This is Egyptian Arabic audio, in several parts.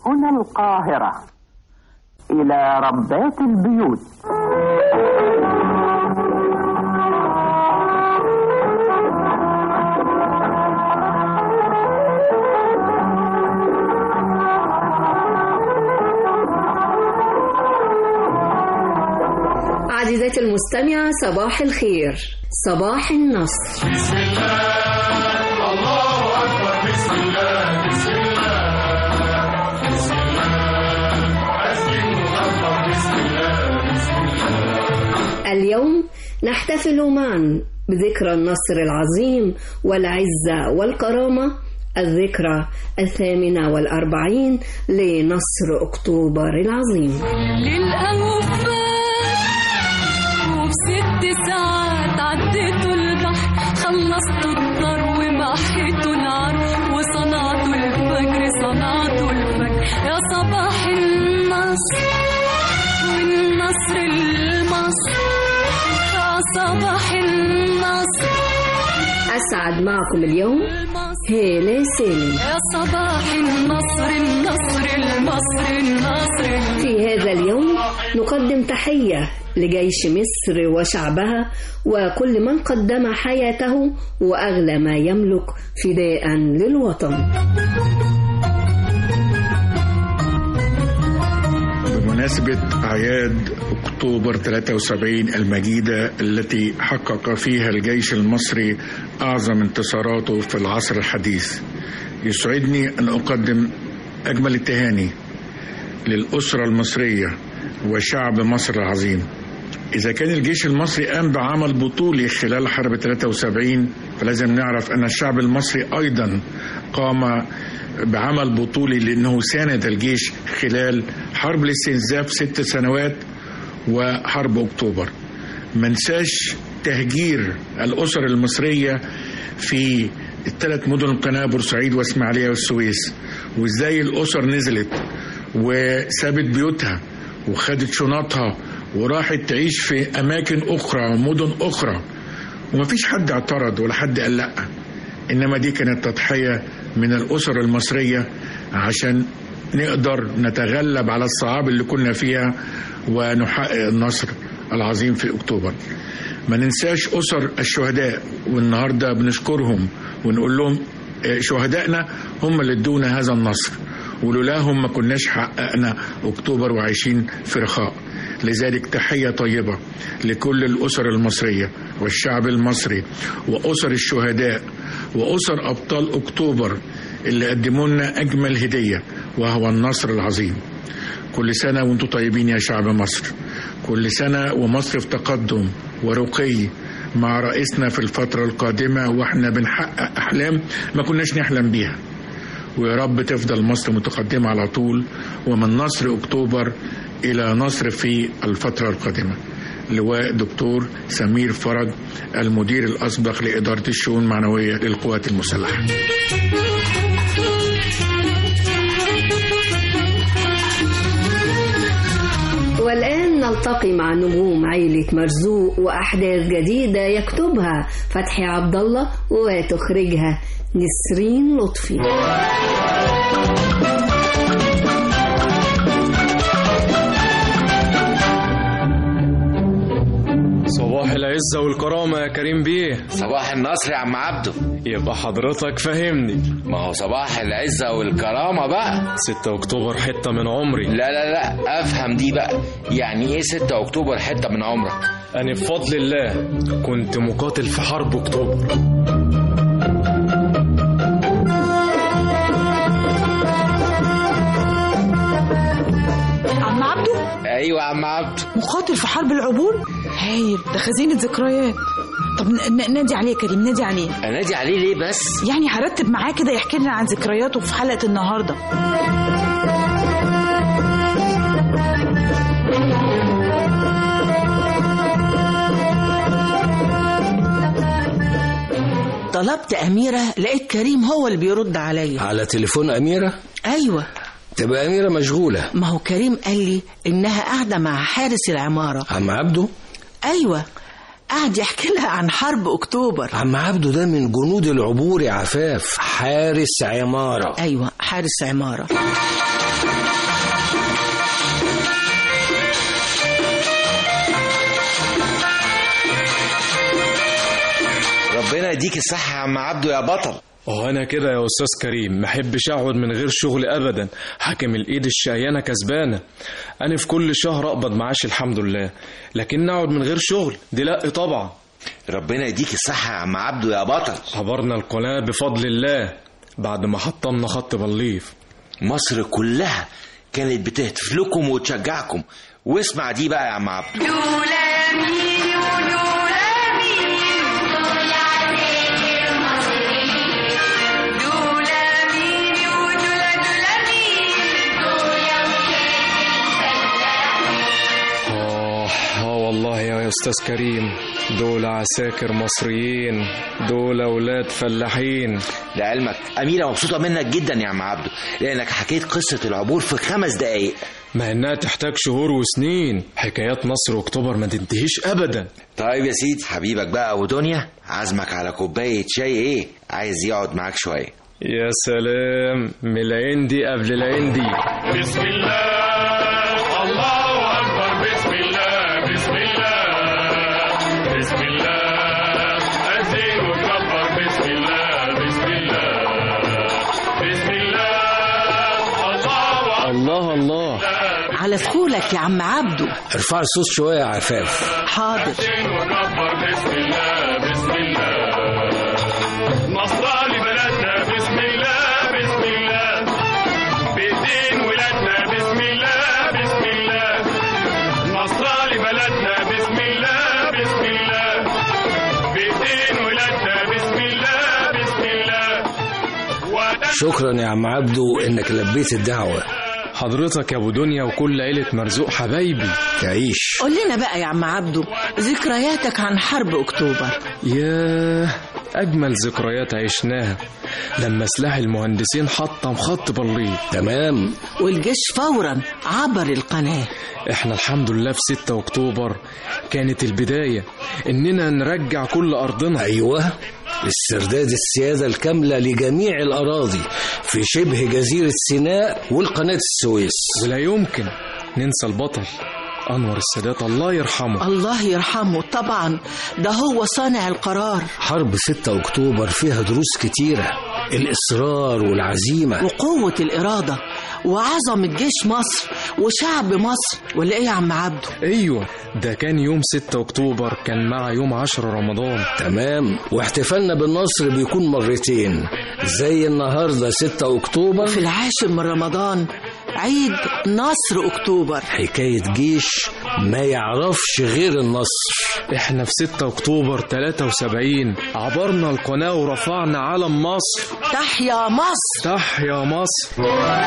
هنا القاهرة إلى ربات البيوت عزيزتي المستمعة صباح الخير صباح النصر الله أكبر بسم الله بسم الله بسم الله أسلم الله بسم الله بسم الله اليوم نحتفل معا بذكرى النصر العظيم والعزة والكرامة الذكرى الثامنة والأربعين لنصر أكتوبر العظيم للأوفاء وفي ست ساعات عديتوا البحر خلصتوا الدار ومحيتوا العار وصنعتوا الفجر صنعتوا الفجر يا صباح النصر والنصر المصر يا صباح النصر أسعد معكم اليوم هالة سالم يا صباح النصر النصر المصر النصر في هذا اليوم نقدم تحية لجيش مصر وشعبها وكل من قدم حياته وأغلى ما يملك فداء للوطن بمناسبة أعياد أكتوبر 73 المجيدة التي حقق فيها الجيش المصري أعظم انتصاراته في العصر الحديث يسعدني أن أقدم أجمل التهاني للأسرة المصرية وشعب مصر العظيم إذا كان الجيش المصري قام بعمل بطولي خلال حرب 73 فلازم نعرف أن الشعب المصري أيضا قام بعمل بطولي لأنه ساند الجيش خلال حرب الاستنزاف ست سنوات وحرب أكتوبر منساش تهجير الأسر المصرية في الثلاث مدن القناة بورسعيد واسماعيلية والسويس وازاي الأسر نزلت وسابت بيوتها وخدت شنطها وراحت تعيش في أماكن أخرى ومدن أخرى ومفيش حد اعترض ولا حد قال لأ إنما دي كانت تضحية من الأسر المصرية عشان نقدر نتغلب على الصعاب اللي كنا فيها ونحقق النصر العظيم في أكتوبر ما ننساش أسر الشهداء والنهاردة بنشكرهم ونقول لهم شهدائنا هم اللي ادونا هذا النصر ولولاهم ما كناش حققنا أكتوبر وعايشين في رخاء لذلك تحية طيبة لكل الأسر المصرية والشعب المصري وأسر الشهداء وأسر أبطال أكتوبر اللي قدموا لنا أجمل هدية وهو النصر العظيم كل سنة وانتم طيبين يا شعب مصر كل سنة ومصر في تقدم ورقي مع رئيسنا في الفترة القادمة واحنا بنحقق أحلام ما كناش نحلم بيها ويا رب تفضل مصر متقدمة على طول ومن نصر أكتوبر إلى نصر في الفترة القادمة لواء دكتور سمير فرج المدير الأسبق لإدارة الشؤون المعنوية للقوات المسلحة والآن نلتقي مع نجوم عيلة مرزوق وأحداث جديدة يكتبها فتحي عبد الله وتخرجها نسرين لطفي صباح العزة والكرامة يا كريم بيه صباح النصر يا عم عبده يبقى حضرتك فهمني ما هو صباح العزة والكرامة بقى 6 أكتوبر حتة من عمري لا لا لا افهم دي بقى يعني ايه 6 اكتوبر حتة من عمرك أنا بفضل الله كنت مقاتل في حرب أكتوبر عم عبده ايوه يا عم عبده مقاتل في حرب العبور هايل ده خزينة ذكريات طب ن- ن- نادي عليه يا كريم نادي عليه انادي عليه ليه بس يعني هرتب معاه كده يحكي لنا عن ذكرياته في حلقة النهاردة طلبت أميرة لقيت كريم هو اللي بيرد عليا على تليفون أميرة أيوة تبقى أميرة مشغولة ما هو كريم قال لي إنها قاعدة مع حارس العمارة عم عبده أيوة قعد يحكي لها عن حرب أكتوبر عم عبده ده من جنود العبور يا عفاف حارس عمارة أيوة حارس عمارة يديك الصحة يا عم عبده يا بطل اه انا كده يا استاذ كريم ما احبش اقعد من غير شغل ابدا حاكم الايد الشقيانه كسبانه انا في كل شهر اقبض معاش الحمد لله لكن اقعد من غير شغل دي لا طبعا ربنا يديك الصحة يا عم عبده يا بطل عبرنا القناه بفضل الله بعد ما حطمنا خط بليف مصر كلها كانت بتهتف لكم وتشجعكم واسمع دي بقى يا عم عبده لولا مين ولولا مين دول عساكر مصريين لولا مين ولولا دولا مين دول آه آه والله يا أستاذ كريم دول عساكر مصريين دول أولاد فلاحين لعلمك أميرة مبسوطة منك جدا يا عم عبده لأنك حكيت قصة العبور في خمس دقايق مع إنها تحتاج شهور وسنين حكايات نصر وأكتوبر ما تنتهيش أبدا طيب يا سيدي حبيبك بقى أبو دنيا عازمك على كوباية شاي إيه عايز يقعد معاك شوية يا سلام من العندي قبل العندي بسم الله الله أكبر بسم الله بسم الله بسم الله أزين وكبر بسم الله بسم الله بسم الله الله الله الله على سكولك يا عم عبده ارفع الصوت شوية يا عفاف حاضر أزين وكبر بسم الله بسم الله نصرة لبلدنا بسم الله بسم الله بإيدين ولادنا بسم الله بسم الله نصرة لبلدنا بسم الله بسم الله بإيدين ولادنا بسم الله بسم الله وده شكرا يا عم عبده انك لبيت الدعوة حضرتك يا أبو دنيا وكل عيلة مرزوق حبايبي تعيش قول لنا بقى يا عم عبده ذكرياتك عن حرب اكتوبر ياه أجمل ذكريات عشناها لما سلاح المهندسين حطم خط بليف تمام والجيش فورا عبر القناة احنا الحمد لله في 6 اكتوبر كانت البداية اننا نرجع كل ارضنا ايوه استرداد السيادة الكاملة لجميع الأراضي في شبه جزيرة سيناء والقناة السويس ولا يمكن ننسى البطل انور السادات الله يرحمه الله يرحمه طبعا ده هو صانع القرار حرب 6 أكتوبر فيها دروس كتيرة الإصرار والعزيمة وقوة الإرادة وعظمة جيش مصر وشعب مصر ولا إيه يا عم عبده ايوه ده كان يوم 6 اكتوبر كان مع يوم 10 رمضان تمام واحتفالنا بالنصر بيكون مرتين زي النهاردة 6 أكتوبر في العاشر من رمضان عيد نصر أكتوبر حكاية جيش ما يعرفش غير النصر احنا في 6 اكتوبر 73 عبرنا القناة ورفعنا علم مصر تحيا مصر تحيا مصر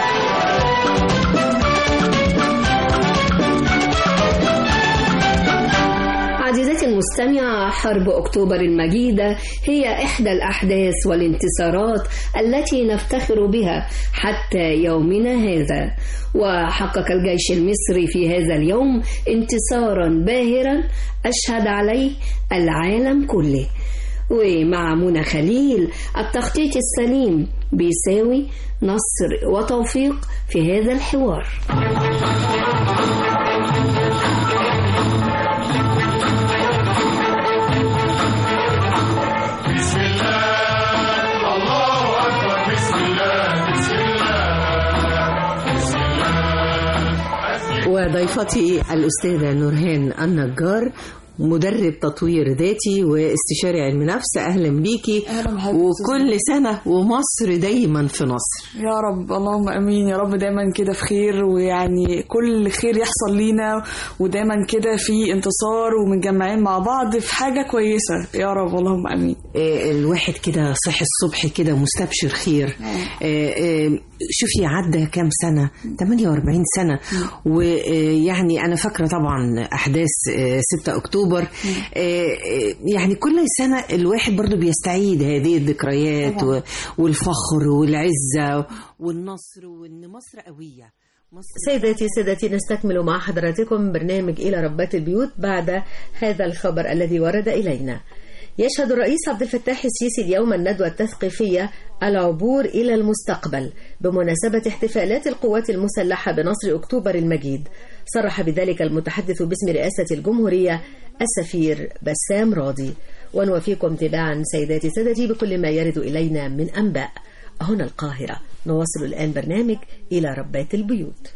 عزيزتي المستمعة حرب أكتوبر المجيدة هي إحدى الأحداث والانتصارات التي نفتخر بها حتى يومنا هذا وحقق الجيش المصري في هذا اليوم انتصارا باهرا أشهد عليه العالم كله ومع منى خليل التخطيط السليم بيساوي نصر وتوفيق في هذا الحوار بسم الله الله أكبر بسم الله بسم الله بسم الله وضيفتي الأستاذة نورهان النجار مدرب تطوير ذاتي واستشاري علم نفس اهلا بيكي أهلا بحضرتك وكل سنه ومصر دايما في نصر يا رب اللهم امين يا رب دايما كده في خير ويعني كل خير يحصل لينا ودايما كده في انتصار ومتجمعين مع بعض في حاجه كويسه يا رب اللهم امين آه، الواحد كده صحي الصبح كده مستبشر خير آه، آه، شوفي عدى كام سنة 48 سنة ويعني أنا فاكرة طبعا أحداث آه، 6 أكتوبر آه، آه، يعني كل سنة الواحد برضو بيستعيد هذه الذكريات و- والفخر والعزة والنصر وإن مصر قوية سيداتي سادتي نستكمل مع حضراتكم برنامج إلى ربات البيوت بعد هذا الخبر الذي ورد إلينا يشهد الرئيس عبد الفتاح السيسي اليوم الندوة التثقيفية العبور إلى المستقبل بمناسبة احتفالات القوات المسلحة بنصر أكتوبر المجيد صرح بذلك المتحدث باسم رئاسة الجمهورية السفير بسام راضي ونوفيكم تباعا سيداتي سادتي بكل ما يرد إلينا من أنباء هنا القاهرة نواصل الآن برنامج إلى ربات البيوت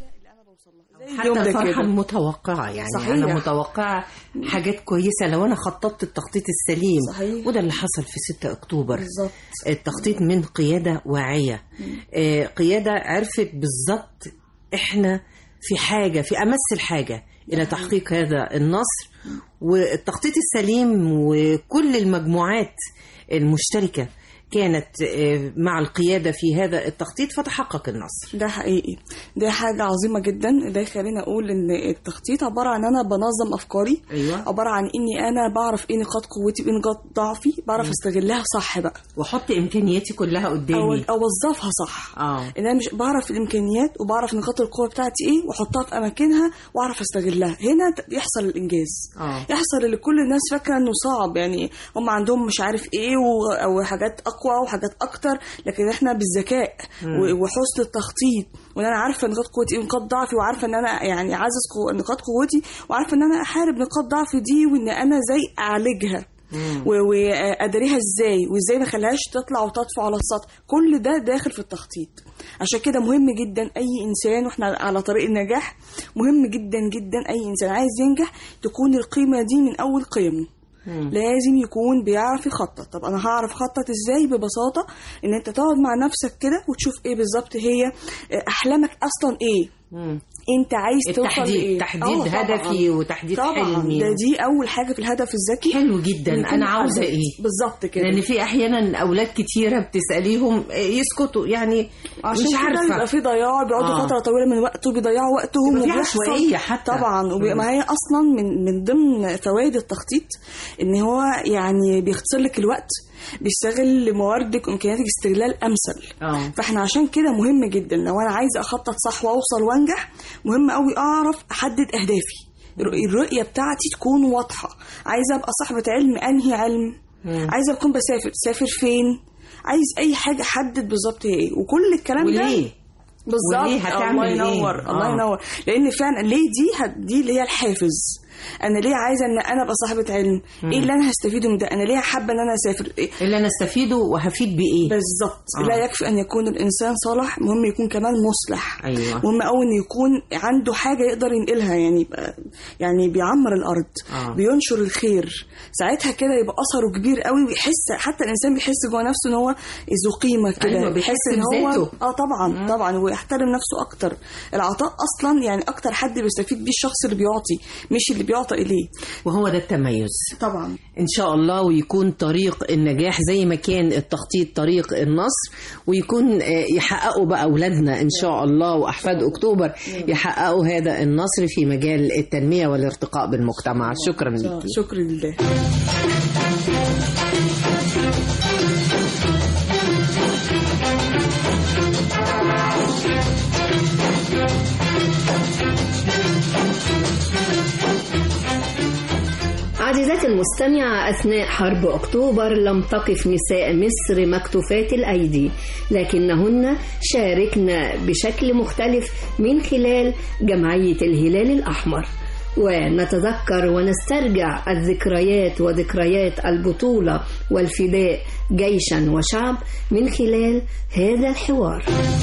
حتى الفرحة المتوقعة يعني صحيح. أنا متوقعة حاجات كويسة لو أنا خططت التخطيط السليم صحيح. وده اللي حصل في 6 أكتوبر بالظبط. التخطيط من قيادة واعية آه، قيادة عرفت بالظبط إحنا في حاجة في أمس الحاجة إلى تحقيق هذا النصر والتخطيط السليم وكل المجموعات المشتركة كانت آه، مع القيادة في هذا التخطيط فتحقق النصر ده حقيقي ده حاجة عظيمة جدا ده يخليني أقول إن التخطيط عبارة عن أنا بنظم أفكاري أيوة. عبارة عن إني أنا بعرف إيه نقاط قوتي وإيه نقاط ضعفي بعرف مم. استغلها صح بقى وأحط إمكانياتي كلها قدامي أو أوظفها صح اه ان انا مش بعرف الامكانيات وبعرف نقاط القوه بتاعتي ايه واحطها في اماكنها واعرف استغلها هنا ت- يحصل الانجاز اه يحصل اللي كل الناس فاكره انه صعب يعني هم عندهم مش عارف ايه و... او حاجات اقوى وحاجات اكتر لكن احنا بالذكاء مم. و... وحسن التخطيط وان انا عارفه نقاط قوتي ايه ونقاط ضعفي وعارفه ان انا يعني اعزز قو... نقاط قوتي وعارفه ان انا احارب نقاط ضعفي دي وان انا زي اعالجها و- واداريها ازاي وازاي ما اخليهاش تطلع وتطفو على السطح كل ده داخل في التخطيط عشان كده مهم جدا اي انسان واحنا على طريق النجاح مهم جدا جدا اي انسان عايز ينجح تكون القيمه دي من اول قيمه لازم يكون بيعرف يخطط طب انا هعرف اخطط ازاي ببساطه ان انت تقعد مع نفسك كده وتشوف ايه بالظبط هي احلامك اصلا ايه انت عايز توصل التحديد لايه تحديد آه طبعاً. هدفي وتحديد طبعا حلمي ده دي اول حاجه في الهدف الذكي حلو جدا إن كل انا عاوزه حد- ايه بالظبط كده لان في احيانا اولاد كتيره بتساليهم آه، يسكتوا يعني عشان مش كده عارفه بيبقى في ضياع بيقعدوا آه. آه. فتره طويله من وقته بيضيعوا وقتهم بيبقى في وبيحصل- عشوائية حتى. طبعا وبيبقى مم. ما هي اصلا من من ضمن فوائد التخطيط ان هو يعني بيختصر لك الوقت بيستغل مواردك وامكانياتك استغلال امثل اه فاحنا عشان كده مهم جدا لو انا عايزه اخطط صح واوصل وانجح مهم قوي اعرف احدد اهدافي الرؤ- الرؤيه بتاعتي تكون واضحه عايزه ابقى صاحبه علم انهي علم عايزه اكون بسافر سافر فين عايز اي حاجه حدد بالظبط هي ايه وكل الكلام ده وليه؟ بالظبط وليه هتعمل الله إيه؟ ينور الله آه. ينور لان فعلا ليه دي هت- دي اللي هي الحافز انا ليه عايزه ان انا ابقى صاحبه علم مم. ايه اللي انا هستفيده من ده انا ليه حابه ان انا اسافر إيه؟ اللي انا استفيده وهفيد بايه بالظبط آه. لا يكفي ان يكون الانسان صالح مهم يكون كمان مصلح ايوه مهم قوي انه يكون عنده حاجه يقدر ينقلها يعني يبقى يعني بيعمر الارض آه. بينشر الخير ساعتها كده يبقى اثره كبير قوي ويحس حتى الانسان بيحس جوه نفسه ان هو ذو قيمه كده أيوة، بيحس ان هو بذاته. اه طبعا طبعا ويحترم نفسه اكتر العطاء اصلا يعني اكتر حد بيستفيد بيه الشخص اللي بيعطي مش اللي بيعطى اليه وهو ده التميز طبعا ان شاء الله ويكون طريق النجاح زي ما كان التخطيط طريق النصر ويكون آه، يحققوا بقى اولادنا ان شاء الله واحفاد اكتوبر يحققوا هذا النصر في مجال التنميه والارتقاء بالمجتمع شكرا لك شكرا لله عزيزاتي المستمعة أثناء حرب أكتوبر لم تقف نساء مصر مكتوفات الأيدي لكنهن شاركن بشكل مختلف من خلال جمعية الهلال الأحمر ونتذكر ونسترجع الذكريات وذكريات البطولة والفداء جيشا وشعب من خلال هذا الحوار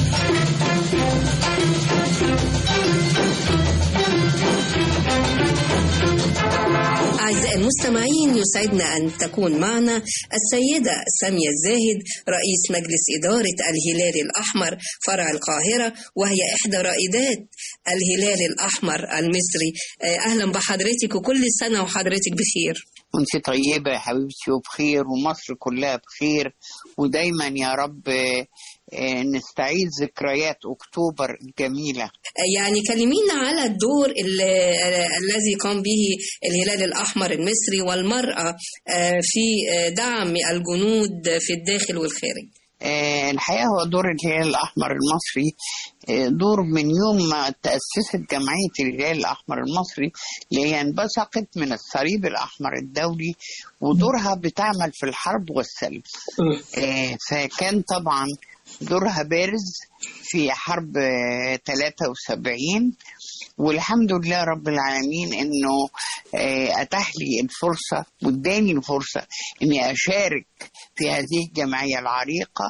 أعزائي المستمعين يسعدنا أن تكون معنا السيدة سامية الزاهد رئيس مجلس إدارة الهلال الأحمر فرع القاهرة وهي إحدى رائدات الهلال الأحمر المصري آه، أهلا بحضرتك وكل سنة وحضرتك بخير وانت طيبة يا حبيبتي وبخير ومصر كلها بخير ودايما يا رب آه، آه، نستعيد ذكريات أكتوبر الجميلة يعني كلمينا على الدور ال- آه، الذي قام به الهلال الأحمر المصري والمرأة آه، في آه، دعم الجنود في الداخل والخارج آه، الحقيقة هو دور الهلال الأحمر المصري آه، دور من يوم ما تأسست جمعية الهلال الأحمر المصري اللي هي انبثقت من الصليب الأحمر الدولي ودورها بتعمل في الحرب والسلم آه، فكان طبعا دورها بارز في حرب آه، 73 والحمد لله رب العالمين انه آه، اتاح لي الفرصه واداني الفرصه اني اشارك في هذه الجمعيه العريقه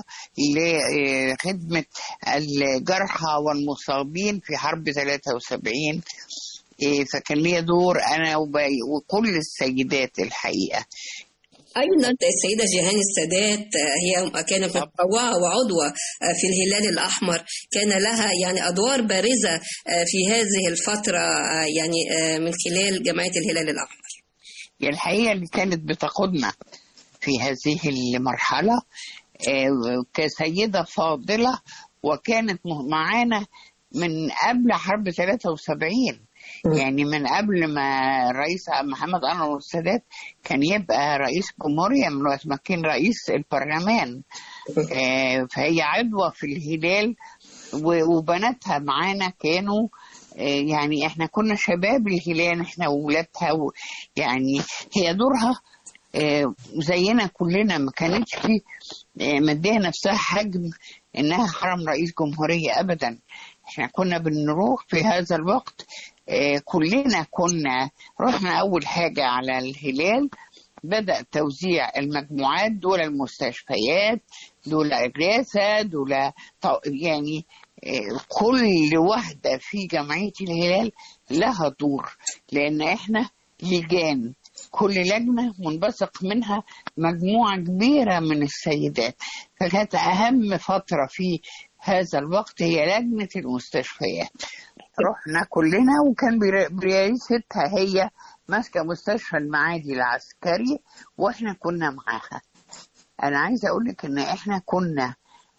لخدمه الجرحى والمصابين في حرب 73 آه، فكان لي دور انا وباقي- وكل السيدات الحقيقه أيضا السيدة جيهان السادات هي كانت متطوعة وعضوة في الهلال الأحمر كان لها يعني أدوار بارزة في هذه الفترة يعني من خلال جمعية الهلال الأحمر هي الحقيقة اللي كانت بتقودنا في هذه المرحلة آه، كسيدة فاضلة وكانت م- معانا من قبل حرب 73 يعني من قبل ما الرئيس محمد أنور السادات كان يبقى رئيس جمهورية من وقت ما كان رئيس البرلمان آه، فهي عضوة في الهلال و- وبناتها معانا كانوا آه، يعني احنا كنا شباب الهلال احنا وولادها و- يعني هي دورها آه، زينا كلنا ما كانتش في آه، مديها نفسها حجم انها حرم رئيس جمهورية ابدا احنا كنا بنروح في هذا الوقت آه، كلنا كنا رحنا اول حاجة على الهلال بدأ توزيع المجموعات دول المستشفيات دول إغاثة دول طو- يعني آه، كل واحدة في جمعية الهلال لها دور لأن إحنا لجان كل لجنة منبثق منها مجموعة كبيرة من السيدات فكانت أهم فترة في هذا الوقت هي لجنة المستشفيات رحنا كلنا وكان بري- برئاستها هي ماسكة مستشفى المعادي العسكري واحنا كنا معاها انا عايزة اقول لك ان احنا كنا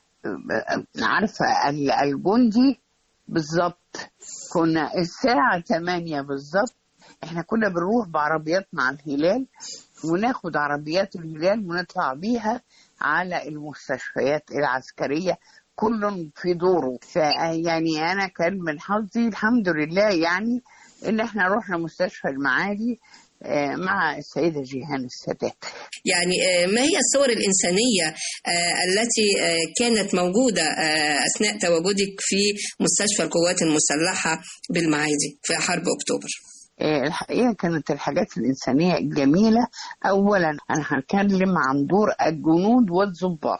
عارفة ال- الجندي بالظبط كنا الساعة 8 بالظبط احنا كنا بنروح بعربيات مع الهلال وناخد عربيات الهلال ونطلع بيها على المستشفيات العسكرية كل في دوره فيعني انا كان من حظي الحمد لله يعني ان احنا رحنا مستشفى المعادي آه، مع السيدة جيهان السادات يعني آه، ما هي الصور الإنسانية آه، التي آه، كانت موجودة آه، أثناء تواجدك في مستشفى القوات المسلحة بالمعادي في حرب أكتوبر آه، الحقيقة كانت الحاجات الإنسانية الجميلة أولا أنا هتكلم عن دور الجنود والضباط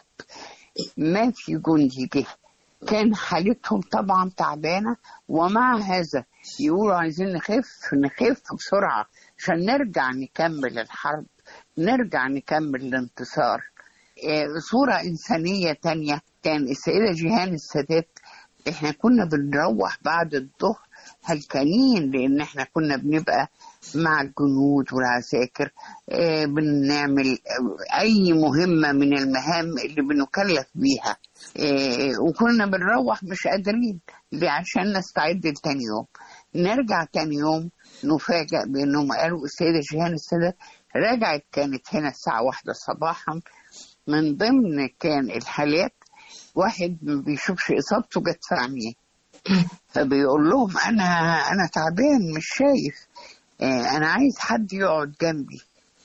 ما في جندي جه كان حالتهم طبعا تعبانة ومع هذا يقولوا عايزين نخف نخف بسرعة عشان نرجع نكمل الحرب نرجع نكمل الانتصار آه، صورة إنسانية تانية كان السيدة جيهان السادات احنا كنا بنروح بعد الظهر هلكانين لان احنا كنا بنبقى مع الجنود والعساكر آه، بنعمل آه، اي مهمة من المهام اللي بنكلف بيها آه، وكنا بنروح مش قادرين ليه؟ عشان نستعد لتاني يوم نرجع تاني يوم نفاجأ بانهم قالوا السيدة جيهان السادات رجعت كانت هنا الساعة واحدة صباحا من ضمن كان الحالات واحد ما بيشوفش اصابته جت في عينيه فبيقول لهم انا انا تعبان مش شايف آه، انا عايز حد يقعد جنبي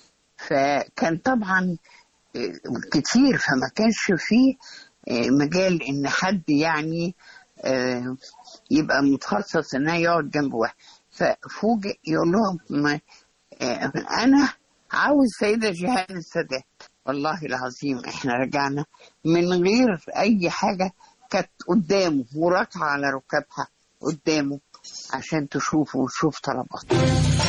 فكان طبعا آه، كتير فما كانش فيه آه، مجال ان حد يعني آه، يبقى متخصص انه يقعد جنب واحد ففوجئ يقول لهم ما- آه، انا عاوز سيدة جيهان السادات والله العظيم احنا رجعنا من غير اي حاجة كانت قدامه وراكعة على ركابها قدامه عشان تشوفه وتشوف طلباته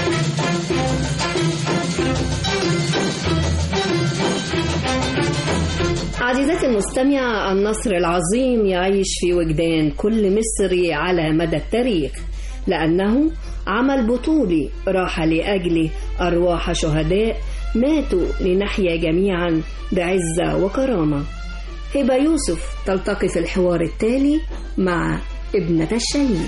عزيزتي المستمعة النصر العظيم يعيش في وجدان كل مصري على مدى التاريخ لأنه عمل بطولي راح لأجله أرواح شهداء ماتوا لنحيا جميعا بعزة وكرامة هبة يوسف تلتقي في الحوار التالي مع ابنة الشهيد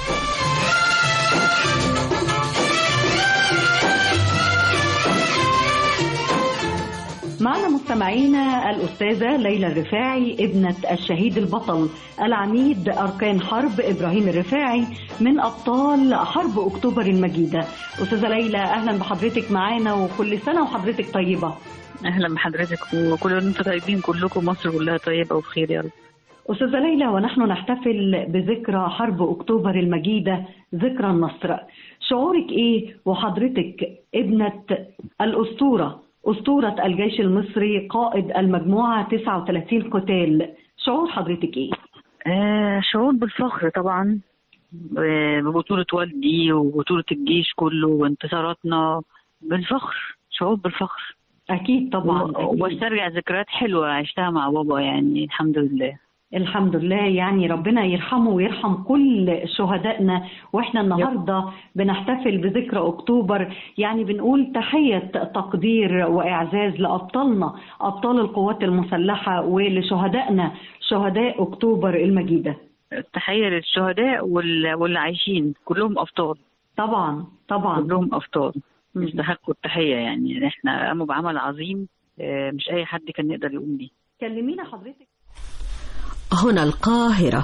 معنا مستمعينا الأستاذة ليلى الرفاعي ابنة الشهيد البطل العميد أركان حرب إبراهيم الرفاعي من أبطال حرب أكتوبر المجيدة أستاذة ليلى أهلا بحضرتك معانا وكل سنة وحضرتك طيبة اهلا بحضرتك وكل وانتم طيبين كلكم مصر كلها طيبه وبخير يا رب أستاذة ليلى ونحن نحتفل بذكرى حرب أكتوبر المجيدة ذكرى النصر شعورك إيه وحضرتك ابنة الأسطورة أسطورة الجيش المصري قائد المجموعة 39 قتال شعور حضرتك إيه؟ آه شعور بالفخر طبعا ب- ببطولة والدي وبطولة الجيش كله وانتصاراتنا بالفخر شعور بالفخر أكيد طبعا و- أكيد. واسترجع ذكريات حلوة عشتها مع بابا يعني الحمد لله الحمد لله يعني ربنا يرحمه ويرحم كل شهدائنا واحنا النهارده بنحتفل بذكرى اكتوبر يعني بنقول تحيه تقدير واعزاز لابطالنا ابطال القوات المسلحه ولشهدائنا شهداء اكتوبر المجيده تحية للشهداء وال- واللي عايشين كلهم أبطال طبعا طبعا كلهم أبطال يستحقوا التحية يعني احنا قاموا بعمل عظيم آه، مش أي حد كان يقدر يقوم بيه كلمينا حضرتك هنا القاهرة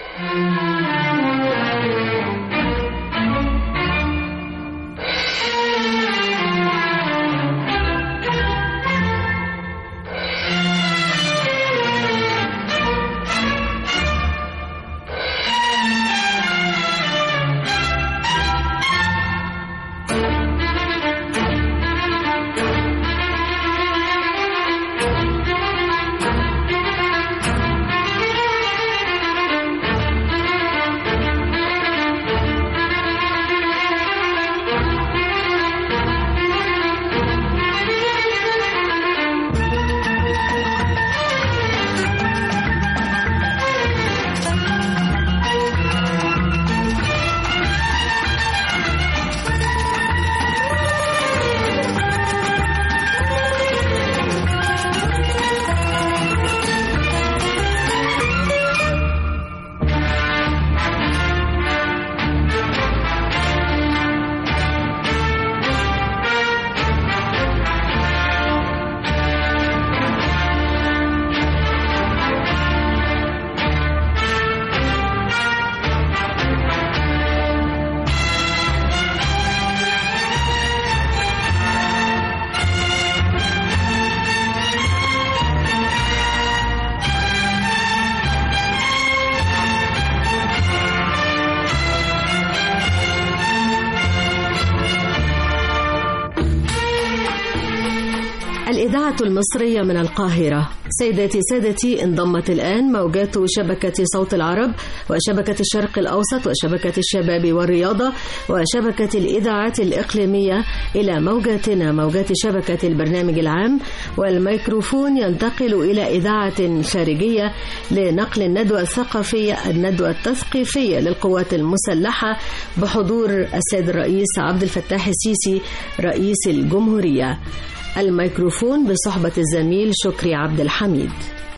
الإذاعة المصرية من القاهرة سيداتي سادتي انضمت الآن موجات شبكة صوت العرب وشبكة الشرق الأوسط وشبكة الشباب والرياضة وشبكة الإذاعات الإقليمية إلى موجاتنا موجات شبكة البرنامج العام والميكروفون ينتقل إلى إذاعة خارجية لنقل الندوة الثقافية الندوة التثقيفية للقوات المسلحة بحضور السيد الرئيس عبد الفتاح السيسي رئيس الجمهورية الميكروفون بصحبة الزميل شكري عبد الحميد